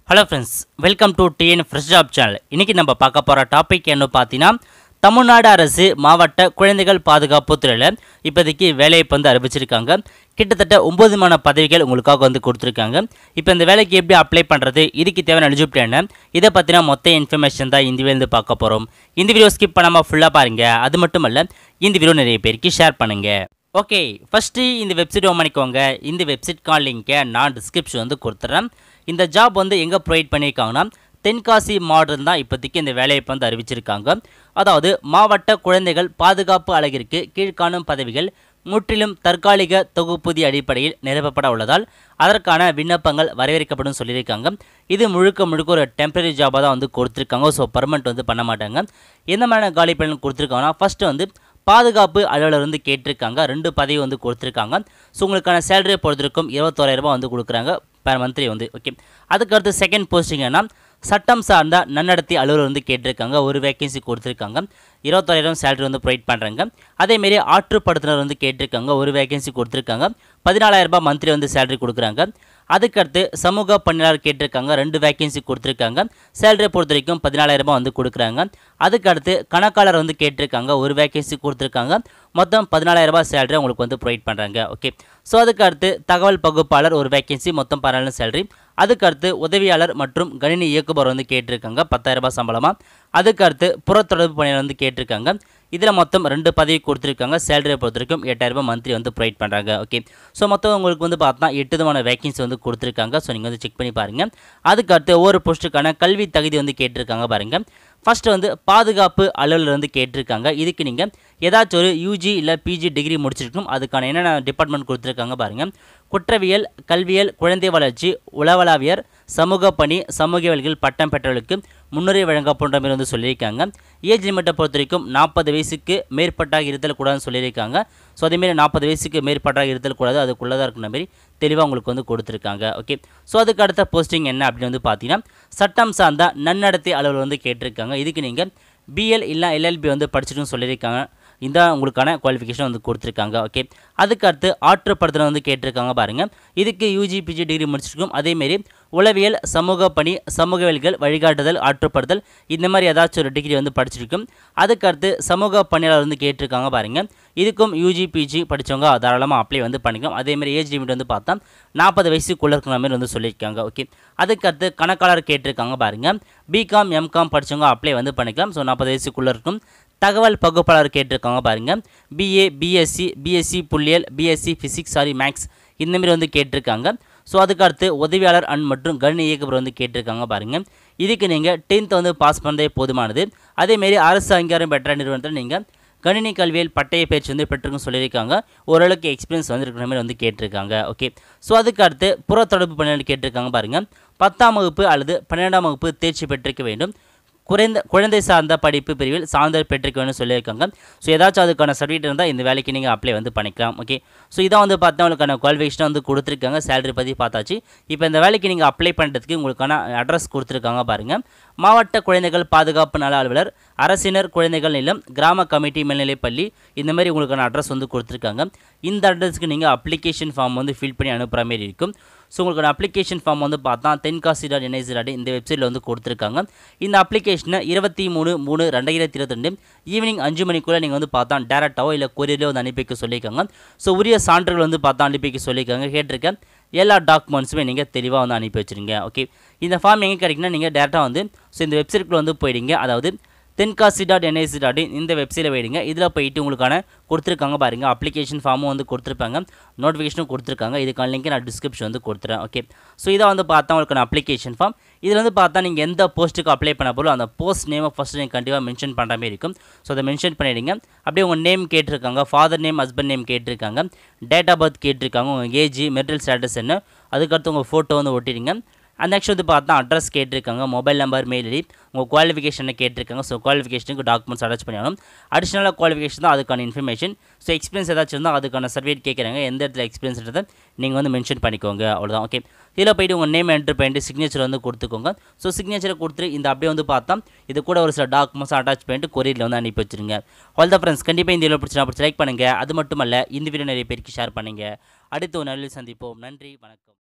hello friends welcome to TN fresh job channel இன்றைக்கி நம்ம பார்க்க போகிற டாபிக் என்ன பார்த்தீங்கன்னா தமிழ்நாடு அரசு மாவட்ட குழந்தைகள் பாதுகாப்பு துறையில் இப்போதைக்கு வேலைவாய்ப்பு வந்து அறிவிச்சிருக்காங்க கிட்டத்தட்ட ஒம்பது விதமான பதவிகள் உங்களுக்காக வந்து கொடுத்துருக்காங்க இப்போ இந்த வேலைக்கு எப்படி அப்ளை பண்ணுறது இதுக்கு தேவையான எலிஜிபிலிட்டி என்ன இதை பற்றின மொத்த இன்ஃபர்மேஷன் தான் இந்த வீடியோ பார்க்க போகிறோம் இந்த வீடியோ ஸ்கிப் பண்ணாமல் ஃபுல்லாக பாருங்கள் அது மட்டும் இல்ல இந்த வீடியோ நிறைய பேருக்கு ஷேர் பண்ணுங்கள் ஓகே ஃபஸ்ட்டு இந்த வெப்சைட் ஓன் பண்ணிக்கோங்க இந்த வெப்சைட்கான லிங்கை நான் டிஸ்கிரிப்ஷன் வந்து கொடுத்துட்றேன் இந்த ஜாப் வந்து எங்கே ப்ரொவைட் பண்ணியிருக்காங்கன்னா தென்காசி மாவட்டம் தான் இப்போதைக்கு இந்த வேலைவாய்ப்பு வந்து அறிவிச்சிருக்காங்க அதாவது மாவட்ட குழந்தைகள் பாதுகாப்பு அழகிற்கு கீழ்காணும் பதவிகள் முற்றிலும் தற்காலிக தொகுப்புதி அடிப்படையில் நிரப்பப்பட உள்ளதால் அதற்கான விண்ணப்பங்கள் வரவேற்கப்படும் சொல்லியிருக்காங்க இது முழுக்க முழுக்க ஒரு டெம்பரரி ஜாபாக தான் வந்து கொடுத்துருக்காங்க ஸோ பர்மனெண்ட் வந்து பண்ண மாட்டாங்க எந்த மாதிரியான காலி பலன் கொடுத்துருக்காங்கன்னா ஃபஸ்ட்டு வந்து பாதுகாப்பு அலுவலர் வந்து கேட்டிருக்காங்க ரெண்டு பதவி வந்து கொடுத்துருக்காங்க ஸோ உங்களுக்கான சேலரியை பொறுத்திருக்கும் இருபத்தோராயிரம் ரூபாய் வந்து கொடுக்குறாங்க பெர் மந்த்லி வந்து ஓகே அதுக்கடுத்து செகண்ட் போஸ்டிங் என்ன சட்டம் சார்ந்த நன்னடத்தை அலுவலர் வந்து கேட்டிருக்காங்க ஒரு வேகன்சி கொடுத்துருக்காங்க இருபத்தோராயிரம் சேலரி வந்து ப்ரொவைட் பண்ணுறாங்க அதேமாரி ஆற்றுப்படுத்தினர் வந்து கேட்டிருக்காங்க ஒரு வேகன்சி கொடுத்துருக்காங்க பதினாலாயிரம் ரூபாய் மந்த்லி வந்து சேலரி கொடுக்குறாங்க அதுக்கடுத்து சமூக பணியாளர் கேட்டிருக்காங்க ரெண்டு வேகன்சி கொடுத்துருக்காங்க சேலரியை பொறுத்த வரைக்கும் பதினாலாயிரம் ரூபாய் வந்து கொடுக்குறாங்க அதுக்கடுத்து கணக்காளர் வந்து கேட்டிருக்காங்க ஒரு வேகன்சி கொடுத்துருக்காங்க மொத்தம் பதினாலாயிரம் ரூபாய் சேலரி உங்களுக்கு வந்து ப்ரொவைட் பண்ணுறாங்க ஓகே ஸோ அதுக்கடுத்து தகவல் பகுப்பாளர் ஒரு வேகன்சி மொத்தம் பதினாலு சேலரி அதுக்கடுத்து உதவியாளர் மற்றும் கணினி இயக்குபவர் வந்து கேட்டிருக்காங்க பத்தாயிரம் ரூபாய் சம்பளமாக அதுக்கடுத்து புறத்தொடர்பு பணியாளர் வந்து கேட்டிருக்காங்க இதில் மொத்தம் ரெண்டு பதவி கொடுத்துருக்காங்க சேலரியை பொறுத்த வரைக்கும் எட்டாயிரம் ரூபாய் மந்த்லி வந்து ப்ரொவைட் பண்ணுறாங்க ஓகே ஸோ மொத்தம் உங்களுக்கு வந்து பார்த்தா எட்டு விதமான வேகன்சி வந்து கொடுத்துருக்காங்க ஸோ நீங்கள் வந்து செக் பண்ணி பாருங்கள் அதுக்கடுத்து ஒவ்வொரு போஸ்ட்டுக்கான கல்வி தகுதி வந்து கேட்டிருக்காங்க பாருங்கள் ஃபஸ்ட்டு வந்து பாதுகாப்பு அலுவலர் வந்து கேட்டிருக்காங்க இதுக்கு நீங்கள் ஏதாச்சும் ஒரு யூஜி இல்லை பிஜி டிகிரி முடிச்சிருக்கணும் அதுக்கான என்னென்ன டிபார்ட்மெண்ட் கொடுத்துருக்காங்க பாருங்கள் குற்றவியல் கல்வியல் குழந்தை வளர்ச்சி உளவலாவியர் சமூக பணி சமூகவியல்கள் பட்டம் பெற்றவர்களுக்கு முன்னுரிமை வழங்கப்படுற மாதிரி வந்து சொல்லியிருக்காங்க ஏஜ் லிமிட்டை பொறுத்த வரைக்கும் நாற்பது வயசுக்கு மேற்பட்டாக இருத்தல் கூடாதுன்னு சொல்லியிருக்காங்க ஸோ அதேமாரி நாற்பது வயசுக்கு மேற்பட்டாக இருத்தல் கூடாது அதுக்குள்ளதாக இருக்கிற மாதிரி தெளிவாக உங்களுக்கு வந்து கொடுத்துருக்காங்க ஓகே ஸோ அதுக்கு அடுத்த போஸ்டிங் என்ன அப்படின்னு வந்து பார்த்தீங்கன்னா சட்டம் சார்ந்த நன்னடத்தை அலுவலர் வந்து கேட்டிருக்காங்க இதுக்கு நீங்கள் பிஎல் இல்லை எல்எல்பி வந்து படிச்சுட்டுன்னு சொல்லியிருக்காங்க இந்த உங்களுக்கான குவாலிஃபிகேஷன் வந்து கொடுத்துருக்காங்க ஓகே அதுக்கு அடுத்து ஆற்றுப்படுத்தல் வந்து கேட்டிருக்காங்க பாருங்கள் இதுக்கு யூஜி பிஜி டிகிரி முடிச்சிருக்கும் அதேமாரி உளவியல் சமூக பணி சமூகவியல்கள் வழிகாட்டுதல் ஆற்றுப்படுதல் இந்த மாதிரி ஏதாச்சும் ஒரு டிகிரி வந்து படிச்சிருக்கும் அதுக்கு அடுத்து சமூக பணியாளர் வந்து கேட்டிருக்காங்க பாருங்கள் இதுக்கும் யூஜி பிஜி படித்தவங்க தாராளமாக அப்ளை வந்து பண்ணிக்கலாம் அதேமாதிரி ஏஜ் லிமிட் வந்து பார்த்தா நாற்பது வயசுக்குள்ளே இருக்கிற மாதிரி வந்து சொல்லியிருக்காங்க ஓகே அதுக்கு அடுத்து கணக்காளர் கேட்டிருக்காங்க பாருங்கள் பிகாம் எம்காம் படித்தவங்க அப்ளை வந்து பண்ணிக்கலாம் ஸோ நாற்பது வயசுக்குள்ளே இருக்கும் தகவல் பகுப்பாளர் கேட்டிருக்காங்க பாருங்கள் பிஏ பிஎஸ்சி பிஎஸ்சி புள்ளியல் பிஎஸ்சி ஃபிசிக்ஸ் சாரி மேக்ஸ் இந்தமாரி வந்து கேட்டிருக்காங்க ஸோ அதுக்கு அடுத்து உதவியாளர் அண்ட் மற்றும் கணினி இயக்குபவர் வந்து கேட்டிருக்காங்க பாருங்கள் இதுக்கு நீங்கள் டென்த் வந்து பாஸ் பண்ணதே போதுமானது அதேமாரி அரசு அங்கீகாரம் பெற்ற நிறுவனத்தில் நீங்கள் கணினி கல்வியில் பட்டய பயிற்சி வந்து பெற்றுக்குன்னு சொல்லியிருக்காங்க ஓரளவுக்கு எக்ஸ்பீரியன்ஸ் வந்து இருக்கிற மாதிரி வந்து கேட்டிருக்காங்க ஓகே ஸோ அதுக்கு அடுத்து புறத்தொடர்பு பணியாளர் கேட்டிருக்காங்க பாருங்கள் பத்தாம் வகுப்பு அல்லது பன்னிரெண்டாம் வகுப்பு தேர்ச்சி பெற்றிருக்க வேண்டும் குறைந்த குழந்தை சார்ந்த படிப்பு பிரிவில் சான்றிதழ் பெற்றிருக்க வேண்டும் சொல்லியிருக்காங்க ஸோ ஏதாச்சும் அதுக்கான சர்டிஃபிகேட் இருந்தால் இந்த வேலைக்கு நீங்கள் அப்ளை வந்து பண்ணிக்கலாம் ஓகே ஸோ இதான் வந்து பார்த்தா உங்களுக்கான குவாலிஃபிகேஷன் வந்து கொடுத்துருக்காங்க சேலரி பற்றி பார்த்தாச்சு இப்போ இந்த வேலைக்கு நீங்கள் அப்ளை பண்ணுறதுக்கு உங்களுக்கான அட்ரஸ் கொடுத்துருக்காங்க பாருங்கள் மாவட்ட குழந்தைகள் பாதுகாப்பு நல அலுவலர் அரசினர் குழந்தைகள் நிலம் கிராம கமிட்டி மேல்நிலைப்பள்ளி இந்த மாதிரி உங்களுக்கான அட்ரஸ் வந்து கொடுத்துருக்காங்க இந்த அட்ரஸ்க்கு நீங்கள் அப்ளிகேஷன் ஃபார்ம் வந்து ஃபில் பண்ணி அனுப்புகிற மாதிரி இருக்கும் ஸோ உங்களுக்கான அப்ளிகேஷன் ஃபார்ம் வந்து பார்த்தா தென்காசி டாட் என்ஐசி டாட் இந்த வெப்சைட்டில் வந்து கொடுத்துருக்காங்க இந்த அப்ளிகேஷனை இருபத்தி மூணு மூணு ரெண்டாயிரத்தி இருபத்தி ரெண்டு ஈவினிங் அஞ்சு மணிக்குள்ளே நீங்கள் வந்து பார்த்தா டேரெக்டாவோ இல்லை கொரியரிலோ வந்து அனுப்பி வைக்க சொல்லியிருக்காங்க ஸோ உரிய சான்றுகள் வந்து பார்த்தா அனுப்பி வைக்க சொல்லியிருக்காங்க கேட்டிருக்கேன் எல்லா டாக்குமெண்ட்ஸுமே நீங்கள் தெளிவாக வந்து அனுப்பி வச்சுருங்க ஓகே இந்த ஃபார்ம் எங்கே கிடைக்குன்னா நீங்கள் டேரெக்டாக வந்து ஸோ இந்த வெப்சைட்டுக்குள்ளே வந்து போயிடுங்க அதாவது Tenkasi dot NIC dot in இந்த வெப்சைட்டில் போயிடுங்க இதில் போயிட்டு உங்களுக்கான கொடுத்துருக்காங்க பாருங்கள் அப்ளிகேஷன் ஃபார்மும் வந்து கொடுத்துருப்பாங்க நோட்டிஃபிகேஷனும் கொடுத்துருக்காங்க இதுக்கான லிங்க் நான் டிஸ்கிரிப்ஷன் வந்து கொடுத்துறேன் ஓகே ஸோ இதை வந்து பார்த்தா உங்களுக்கான அப்ளிகேஷன் ஃபார்ம் இதில் வந்து பார்த்தா நீங்கள் எந்த போஸ்ட்டுக்கு அப்ளை பண்ண போகிறோம் அந்த போஸ்ட் நேமை ஃபஸ்ட்டு நீங்கள் கண்டிப்பாக மென்ஷன் பண்ணுற மாதிரி இருக்கும் ஸோ அதை மென்ஷன் பண்ணிவிடுங்க அப்படியே உங்கள் நேம் கேட்டிருக்காங்க ஃபாதர் நேம் ஹஸ்பண்ட் நேம் கேட்டிருக்காங்க டேட் ஆஃப் பர்த் கேட்டிருக்காங்க உங்கள் ஏஜ் மெரிட்டல் ஸ்டேட்டஸ் என்ன அதுக்கடுத்து உங்கள் ஃபோட்டோ வந்து ஒட்டிடுங்க அந்த நெக்ஸ்ட் வந்து பார்த்தா அட்ரஸ் கேட்டிருக்காங்க மொபைல் நம்பர் மெயில் ஐடி உங்கள் குவாலிஃபிகேஷனை கேட்டிருக்காங்க ஸோ குவாலிஃபிகேஷனுக்கு டாக்குமெண்ட்ஸ் அட்டாச் பண்ணணும் அடிஷ்னலாக குவாலிஃபிகேஷன் தான் அதுக்கான இன்ஃபர்மேஷன் ஸோ எக்ஸ்பீரியன்ஸ் ஏதாச்சும் இருந்தால் அதுக்கான சர்டிஃபிகேட் கேட்குறாங்க எந்த இடத்துல எக்ஸ்பீரியன்ஸ்ன்றதை நீங்கள் வந்து மென்ஷன் பண்ணிக்கோங்க அவ்வளோதான் ஓகே இதில் போய்ட்டு உங்கள் நேம் என்ட்ரு பண்ணிட்டு சிக்னேச்சர் வந்து கொடுத்துக்கோங்க ஸோ சிக்னேச்சரை கொடுத்துட்டு இந்த அப்படியே வந்து பார்த்தா இது கூட ஒரு சில டாக்குமெண்ட்ஸ் அட்டாச் பண்ணிட்டு கொரியரில் வந்து அனுப்பி வச்சுருங்க ஆல் த ஃப்ரெண்ட்ஸ் கண்டிப்பாக இந்த வீடியோ பிடிச்சா பிடிச்சி லைக் பண்ணுங்கள் அது மட்டும் அல்ல இந்த வீடியோ நிறைய பேருக்கு ஷேர் பண்ணுங்கள் அடுத்த ஒரு நல்ல சந்திப்போம் நன்றி வணக்கம்